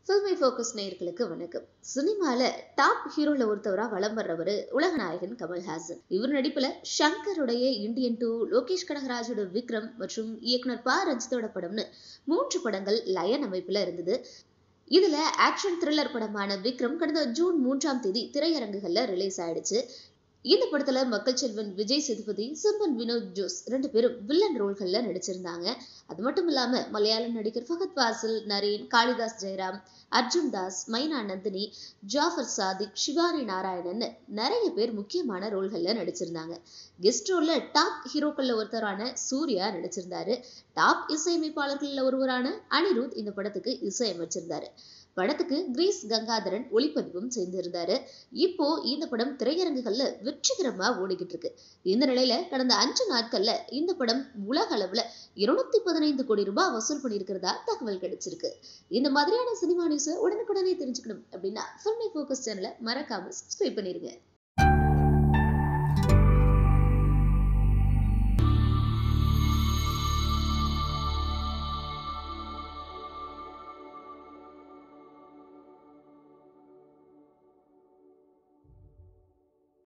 filmi focus நேயர்களுக்கு வணக்கம் சினிமால டாப் ஹீரோல ஒருத்தவரா வலம் வர்றவர் உலகநாயகன் கமல்ஹாசன் இவர் நடிப்புல ஷங்கருடைய இந்தியன் டூ லோகேஷ் கனகராஜோட விக்ரம் மற்றும் இயக்குனர் ப ரஞ்சித்தோட படம்னு மூன்று படங்கள் லயன் அமைப்புல இருந்தது இதுல ஆக்ஷன் த்ரில்லர் படமான விக்ரம் கடந்த ஜூன் மூன்றாம் தேதி திரையரங்குகள்ல ரிலீஸ் ஆயிடுச்சு இந்த படத்துல மக்கள் செல்வன் விஜய் சேதுபதி சிம்பன் வினோத் ஜோஸ் ரெண்டு பேரும் வில்லன் ரோல்கள்ல நடிச்சிருந்தாங்க அது மட்டும் இல்லாம மலையாள நடிகர் ஃபகத் வாசில் நரேன் காளிதாஸ் ஜெயராம் அர்ஜுன் தாஸ் மைனா நந்தினி ஜாஃபர் சாதிக் சிவானி நாராயணன் நிறைய பேர் முக்கியமான ரோல்கள்ல நடிச்சிருந்தாங்க கெஸ்ட் ரோல்ல டாப் ஹீரோக்கள்ல ஒருத்தரான சூர்யா நடிச்சிருந்தாரு டாப் இசையமைப்பாளர்கள்ல ஒருவரான அனிருத் இந்த படத்துக்கு இசையமைச்சிருந்தாரு படத்துக்கு கிரீஸ் கங்காதரன் ஒளிப்பதிவும் செய்திருந்தாரு இப்போ இந்த படம் திரையரங்குகள்ல வெற்றிகரமா ஓடிக்கிட்டு இருக்கு இந்த நிலையில கடந்த அஞ்சு நாட்கள்ல இந்த படம் உலக அளவுல இருநூத்தி பதினைந்து கோடி ரூபாய் வசூல் பண்ணியிருக்கிறதா தகவல் கிடைச்சிருக்கு இந்த மாதிரியான சினிமா நியூஸை உடனுக்குடனே தெரிஞ்சுக்கணும் அப்படின்னா ஃபில்மி ஃபோக்கஸ் சேனலை மறக்காம சப்ஸ்கிரைப் பண்ணிருங்க